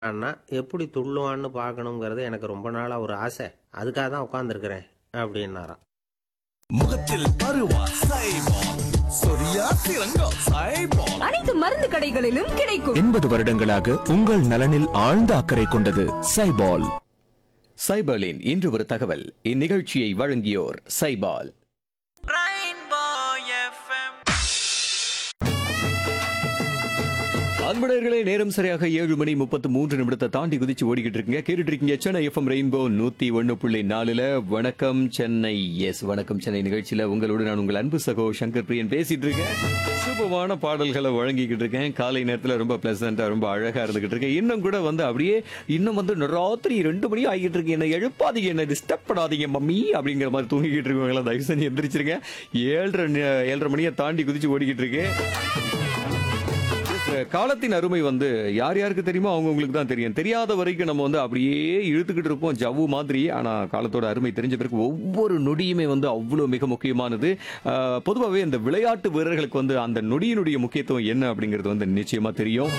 அண்ணா எப்படி துள்ளுவான்னு பார்க்கணுங்கிறது எனக்கு ரொம்ப நாளாக ஒரு ஆசை அதுக்காக தான் உட்காந்துருக்கிறேன் அப்படின்னாராம் முகத்தில் பருவா சைபால் சொரியா சிறங்கா சைபால் அனைத்து மருந்து கடைகளிலும் கிடைக்கும் எண்பது வருடங்களாக உங்கள் நலனில் ஆழ்ந்த அக்கறை கொண்டது சைபால் சைபாலின் இன்று ஒரு தகவல் இந்நிகழ்ச்சியை வழங்கியோர் சைபால் அன்புடையர்களே நேரம் சரியாக ஏழு மணி முப்பத்து மூன்று நிமிடத்தை தாண்டி குதிச்சு ஓடிக்கிட்டு இருக்கீங்க கேட்டுட்டு இருக்கீங்க சென்னை எஃப்எம் ரெயின்போ நூத்தி ஒன்னு புள்ளி நாலுல வணக்கம் சென்னை எஸ் வணக்கம் சென்னை நிகழ்ச்சியில உங்களோடு நான் உங்கள் அன்பு சகோ சங்கர் பிரியன் பேசிட்டு இருக்கேன் சூப்பமான பாடல்களை வழங்கிக்கிட்டு இருக்கேன் காலை நேரத்துல ரொம்ப பிளசண்டா ரொம்ப அழகா இருந்துகிட்டு இருக்கேன் இன்னும் கூட வந்து அப்படியே இன்னும் வந்து ராத்திரி ரெண்டு மணி ஆகிட்டு இருக்கு என்ன எழுப்பாதீங்க என்ன டிஸ்டர்ப் பண்ணாதீங்க மம்மி அப்படிங்கிற மாதிரி தூங்கிக்கிட்டு இருக்கவங்களா தயவு செஞ்சு எந்திரிச்சிருங்க ஏழரை நி- ஏழரை மணியை தாண்டி குதிச்சு ஓடிக்கிட்டு இருக்கு காலத்தின் அருமை வந்து யார் யாருக்கு தெரியுமோ அவங்கவுங்களுக்கு தான் தெரியும் தெரியாத வரைக்கும் நம்ம வந்து அப்படியே இழுத்துக்கிட்டு இருப்போம் ஜவ்வு மாதிரி ஆனா காலத்தோட அருமை தெரிஞ்ச பிறகு ஒவ்வொரு நொடியுமே வந்து அவ்வளவு மிக முக்கியமானது ஆஹ், பொதுவாகவே இந்த விளையாட்டு வீரர்களுக்கு வந்து அந்த நொடியினுடைய முக்கியத்துவம் என்ன அப்படிங்கிறது வந்து நிச்சயமா தெரியும்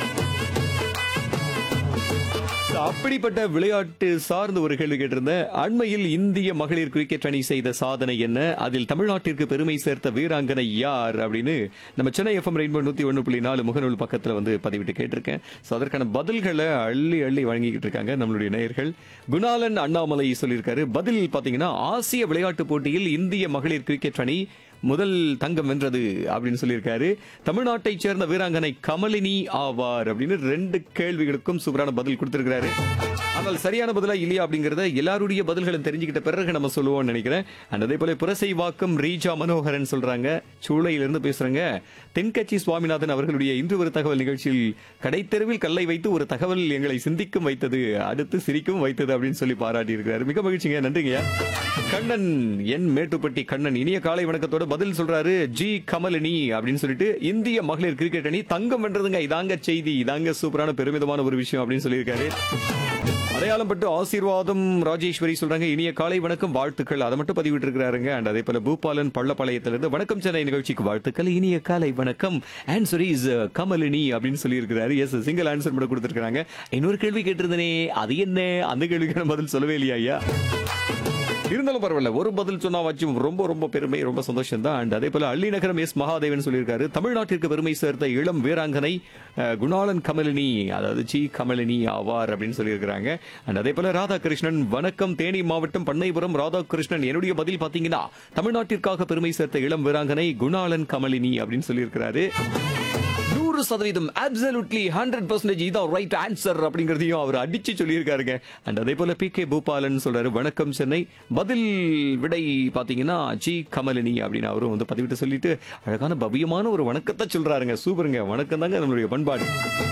அப்படிப்பட்ட விளையாட்டு சார்ந்த ஒரு கேள்வி கேட்டிருந்தேன் அண்மையில் இந்திய மகளிர் கிரிக்கெட் அணி செய்த சாதனை என்ன அதில் தமிழ்நாட்டிற்கு பெருமை சேர்த்த வீராங்கனை யார் அப்படின்னு நம்ம சென்னை எஃப்எம் ரெயின்போ நூத்தி ஒன்று புள்ளி நாலு முகநூல் பக்கத்துல வந்து பதிவிட்டு கேட்டிருக்கேன் ஸோ அதற்கான பதில்களை அள்ளி அள்ளி வழங்கிக்கிட்டு இருக்காங்க நம்மளுடைய நேயர்கள் குணாலன் அண்ணாமலை சொல்லியிருக்காரு பதில் பாத்தீங்கன்னா ஆசிய விளையாட்டு போட்டியில் இந்திய மகளிர் கிரிக்கெட் அணி முதல் தங்கம் வென்றது அப்படின்னு சொல்லியிருக்காரு தமிழ்நாட்டைச் சேர்ந்த வீராங்கனை கமலினி ஆவார் அப்படின்னு ரெண்டு கேள்விகளுக்கும் சூப்பரான பதில் கொடுத்திருக்கிறாரு ஆனால் சரியான பதிலா இல்லையா அப்படிங்கறத எல்லாருடைய பதில்களும் தெரிஞ்சுக்கிட்ட பிறகு நம்ம சொல்லுவோம்னு நினைக்கிறேன் And அதே போல புரசை வாக்கம் ரீஜா மனோகரன் சொல்றாங்க சூளையிலிருந்து பேசுறாங்க தென்கட்சி சுவாமிநாதன் அவர்களுடைய இன்று ஒரு தகவல் நிகழ்ச்சியில் கடைத்தெருவில் கல்லை வைத்து ஒரு தகவல் எங்களை சிந்திக்கும் வைத்தது அடுத்து சிரிக்கும் வைத்தது அப்படின்னு சொல்லி பாராட்டி இருக்கிறாரு மிக மகிழ்ச்சிங்க நன்றிங்க கண்ணன் என் மேட்டுப்பட்டி கண்ணன் இனிய காலை வணக்கத்தோட பதில் சொல்றாரு ஜி கமலினி அப்படின்னு சொல்லிட்டு இந்திய மகளிர் கிரிக்கெட் அணி தங்கம் வென்றதுங்க இதாங்க செய்தி இதாங்க சூப்பரான பெருமிதமான ஒரு விஷயம் அப்படின்னு சொல்லியிருக்காரு அடையாளம் பட்டு ஆசீர்வாதம் ராஜேஸ்வரி சொல்றாங்க இனிய காலை வணக்கம் வாழ்த்துக்கள் அதை மட்டும் பதிவிட்டு இருக்கிறாருங்க அண்ட் அதே போல பூபாலன் பள்ளப்பாளையத்திலிருந்து வணக்கம் சென்னை நிகழ்ச்சிக்கு வாழ்த்துக்கள் இனிய காலை வணக்கம் ஆன்சர் இஸ் கமலினி அப்படின்னு சொல்லி இருக்கிறாரு எஸ் சிங்கிள் ஆன்சர் மட்டும் கொடுத்திருக்காங்க இன்னொரு கேள்வி கேட்டிருந்தனே அது என்ன அந்த கேள்விக்கான பதில் சொல்லவே இல்லையா ஐயா இருந்தாலும் பரவாயில்ல ஒரு பதில் சொன்னா வச்சு ரொம்ப ரொம்ப பெருமை ரொம்ப சந்தோஷம் தான் அண்ட் அதே போல அள்ளி நகரம் எஸ் மகாதேவன் சொல்லியிருக்காரு தமிழ்நாட்டிற்கு பெருமை சேர்த்த இளம் வீராங்கனை அஹ், குணாளன் கமலினி அதாவது சி கமலினி ஆவார் அப்படின்னு சொல்லியிருக்கிறாங்க அண்ட் அதே போல ராதாகிருஷ்ணன் வணக்கம் தேனி மாவட்டம் பண்ணைபுரம் ராதாகிருஷ்ணன் என்னுடைய பதில் பாத்தீங்கன்னா தமிழ்நாட்டிற்காக பெருமை சேர்த்த இளம் வீராங்கனை குணாளன் கமலினி அப்படின்னு சொல்லியிருக்கிறாரு நூறு சதவீதம் அப்சல்யூட்லி ஹண்ட்ரட் பர்சன்டேஜ் இதான் ரைட் ஆன்சர் அப்படிங்கறதையும் அவர் அடிச்சு சொல்லியிருக்காருங்க அண்ட் அதே போல பி கே பூபாலன் சொல்றாரு வணக்கம் சென்னை பதில் விடை பாத்தீங்கன்னா ஜி கமலினி அப்படின்னு அவரும் வந்து பதிவிட்டு சொல்லிட்டு அழகான பவ்யமான ஒரு வணக்கத்தை சொல்றாருங்க சூப்பருங்க வணக்கம் தாங்க நம்மளுடைய பண்பாடு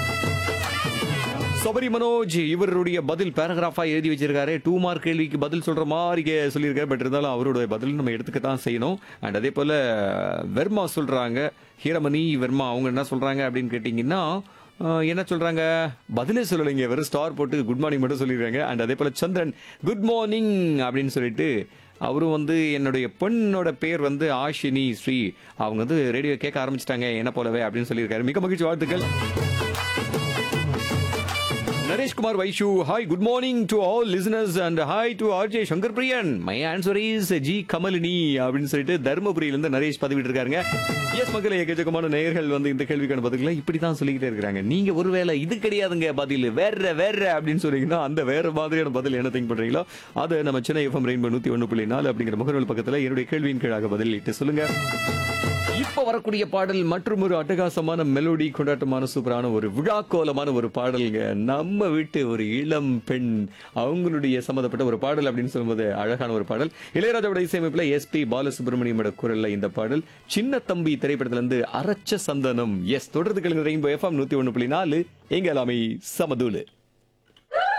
சபரி மனோஜ் இவருடைய பதில் பேராகிராஃபா எழுதி வச்சிருக்காரு டூ மார்க் கேள்விக்கு பதில் சொல்ற மாதிரி கே- சொல்லியிருக்காரு பட் இருந்தாலும் அவருடைய பதில் நம்ம எடுத்துக்க தான் செய்யணும் அண்ட் அதே போல வெர்மா சொல்றாங்க ஹீரமணி வெர்மா அவங்க என்ன சொல்றாங்க அப்படின்னு கேட்டிங்கன்னா அஹ், என்ன சொல்றாங்க பதிலே சொல்லலைங்க வெறும் ஸ்டார் போட்டு குட் மார்னிங் மட்டும் சொல்லிடுறாங்க அண்ட் அதே போல சந்திரன் குட் மார்னிங் அப்படின்னு சொல்லிட்டு அவரும் வந்து என்னுடைய பெண்ணோட பேர் வந்து ஆஷினி ஸ்ரீ அவங்க வந்து ரேடியோ கேட்க ஆரம்பிச்சிட்டாங்க என்ன போலவே அப்படின்னு சொல்லியிருக்காரு மிக மகிழ்ச்சி வாழ்த்துக்கள் Nareshkumar Vaishu hi good morning to all listeners and hi to RJ Shankar Priyan my answer is G Kamalini அப்படின்னு சொல்லிட்டு தருமபுரியிலிருந்து நரேஷ் பதிவிட்டு இருக்காருங்க எஸ் மக்களே எக்கச்சக்கமான நேயர்கள் வந்து இந்த கேள்விக்கான பதில்களை இப்படி தான் சொல்லிக்கிட்டே இருக்காங்க நீங்க ஒருவேளை இது கிடையாதுங்க பதில் வேற வேற அப்படின்னு சொன்னீங்கன்னா அந்த வேற மாதிரியான பதில் என்ன திங்க் பண்றீங்களோ அதை நம்ம சென்னை எஃப்எம் ரெயின்போ நூத்தி ஒன்று புள்ளி நாலு அப்படிங்கிற முகநூல் பக்கத்துல என்னுடைய கேள்வியின் கீழாக பதிலிட்டு சொல்லுங்க இப்ப வரக்கூடிய பாடல் மற்றும் ஒரு அட்டகாசமான மெலோடி கொண்டாட்டமான சூப்பரான ஒரு விழாக்கோலமான ஒரு பாடல்ங்க நம்ம வீட்டு ஒரு இளம் பெண் அவங்களுடைய சம்மந்தப்பட்ட ஒரு பாடல் அப்படின்னு சொல்லும்போது அழகான ஒரு பாடல் இளையராஜாவோட இசையமைப்புல எஸ்பி பாலசுப்ரமணியமோட குரல்ல இந்த பாடல் சின்ன தம்பி திரைப்படத்துல இருந்து அரச்ச சந்தனம் எஸ் தொடர்ந்து கலைஞர் ரெயின்போ எஃப்எம் நூத்தி ஒண்ணு புள்ளி நாலு எங்க எல்லாமே சமதூலு